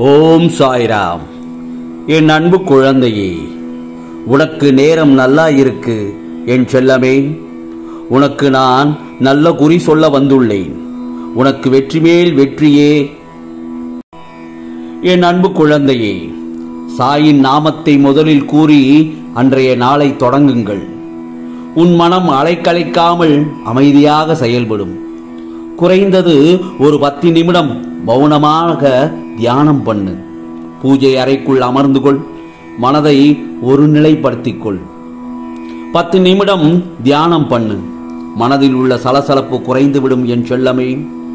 ஓம் சாய்ராம் என் அன்பு குழந்தையே உனக்கு நேரம் நல்லா இருக்கு என் செல்லமே உனக்கு நான் நல்ல குறி சொல்ல வந்துள்ளேன் உனக்கு வெற்றி மேல் வெற்றியே என் அன்பு குழந்தையே சாயின் நாமத்தை முதலில் கூறி அன்றைய நாளை தொடங்குங்கள் உன் மனம் அலைக்கலைக்காமல் அமைதியாக செயல்படும் குறைந்தது ஒரு பத்து நிமிடம் மௌனமாக தியானம் பண்ணு பூஜை அறைக்குள் அமர்ந்து கொள் மனதை ஒரு நிலைப்படுத்திக் கொள் பத்து நிமிடம் தியானம் பண்ணு மனதில் உள்ள சலசலப்பு குறைந்துவிடும் என் செல்லமே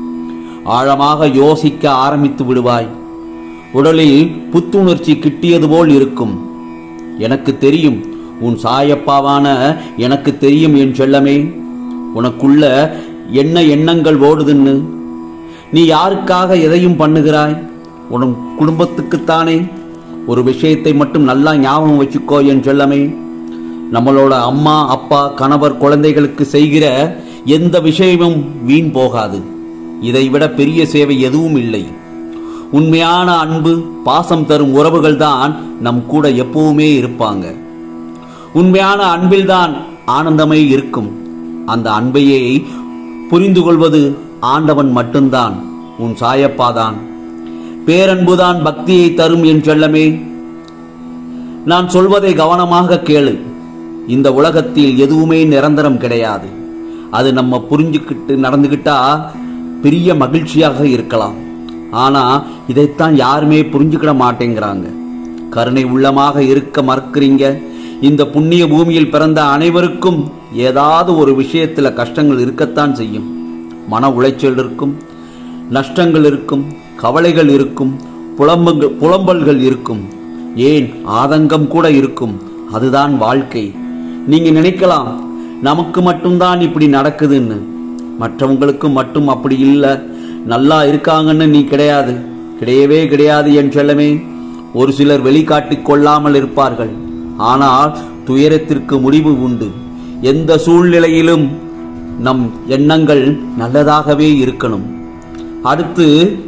ஆழமாக யோசிக்க ஆரம்பித்து விடுவாய் உடலில் புத்துணர்ச்சி கிட்டியது போல் இருக்கும் எனக்கு தெரியும் உன் சாயப்பாவான எனக்கு தெரியும் என் செல்லமே உனக்குள்ள என்ன எண்ணங்கள் ஓடுதுன்னு நீ யாருக்காக எதையும் பண்ணுகிறாய் உன் குடும்பத்துக்குத்தானே ஒரு விஷயத்தை மட்டும் நல்லா ஞாபகம் வச்சுக்கோ என் செல்லமே நம்மளோட அம்மா அப்பா கணவர் குழந்தைகளுக்கு செய்கிற எந்த விஷயமும் வீண் போகாது இதைவிட பெரிய சேவை எதுவும் இல்லை உண்மையான அன்பு பாசம் தரும் உறவுகள் தான் நம் கூட எப்பவுமே இருப்பாங்க உண்மையான அன்பில்தான் ஆனந்தமே இருக்கும் அந்த அன்பையே புரிந்து கொள்வது ஆண்டவன் மட்டும்தான் உன் சாயப்பாதான் பேரன்புதான் பக்தியை தரும் என் செல்லமே நான் சொல்வதை கவனமாக கேளு இந்த உலகத்தில் எதுவுமே நிரந்தரம் கிடையாது அது நம்ம புரிஞ்சுக்கிட்டு நடந்துகிட்டா பெரிய மகிழ்ச்சியாக இருக்கலாம் ஆனா இதைத்தான் யாருமே புரிஞ்சுக்கிட மாட்டேங்கிறாங்க கருணை உள்ளமாக இருக்க மறுக்கிறீங்க இந்த புண்ணிய பூமியில் பிறந்த அனைவருக்கும் ஏதாவது ஒரு விஷயத்துல கஷ்டங்கள் இருக்கத்தான் செய்யும் மன உளைச்சல் இருக்கும் நஷ்டங்கள் இருக்கும் கவலைகள் இருக்கும் புலம்பங்கள் புலம்பல்கள் இருக்கும் ஏன் ஆதங்கம் கூட இருக்கும் அதுதான் வாழ்க்கை நீங்க நினைக்கலாம் நமக்கு மட்டும்தான் இப்படி நடக்குதுன்னு மற்றவங்களுக்கு மட்டும் அப்படி இல்லை நல்லா இருக்காங்கன்னு நீ கிடையாது கிடையவே கிடையாது என் செல்லமே ஒரு சிலர் வெளிக்காட்டிக் கொள்ளாமல் இருப்பார்கள் ஆனால் துயரத்திற்கு முடிவு உண்டு எந்த சூழ்நிலையிலும் நம் எண்ணங்கள் நல்லதாகவே இருக்கணும் அடுத்து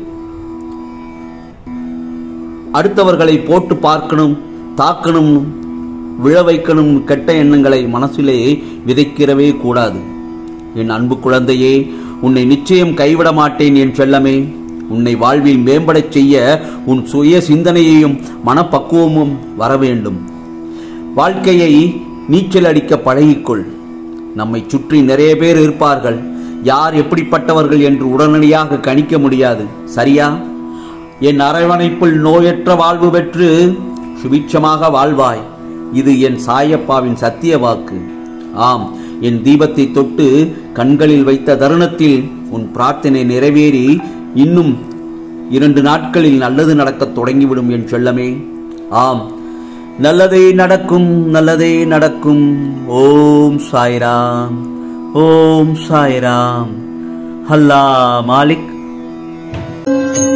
அடுத்தவர்களை போட்டு பார்க்கணும் தாக்கணும் விழ வைக்கணும் கெட்ட எண்ணங்களை மனசிலே விதைக்கிறவே கூடாது என் அன்பு குழந்தையே உன்னை நிச்சயம் கைவிட மாட்டேன் என் செல்லமே உன்னை வாழ்வில் மேம்படச் செய்ய உன் சுய சிந்தனையையும் மனப்பக்குவமும் வர வேண்டும் வாழ்க்கையை நீச்சல் அடிக்க பழகிக்கொள் நம்மை சுற்றி நிறைய பேர் இருப்பார்கள் யார் எப்படிப்பட்டவர்கள் என்று உடனடியாக கணிக்க முடியாது சரியா என் அரவணைப்பில் நோயற்ற வாழ்வு பெற்று சுபிட்சமாக வாழ்வாய் இது என் சாயப்பாவின் சத்திய வாக்கு ஆம் என் தீபத்தை தொட்டு கண்களில் வைத்த தருணத்தில் உன் பிரார்த்தனை நிறைவேறி இன்னும் இரண்டு நாட்களில் நல்லது நடக்கத் தொடங்கிவிடும் என் செல்லமே ஆம் நல்லதே நடக்கும் நல்லதே நடக்கும் ஓம் சாய்ராம் ஓம் சாய்ராம் அல்லா மாலிக்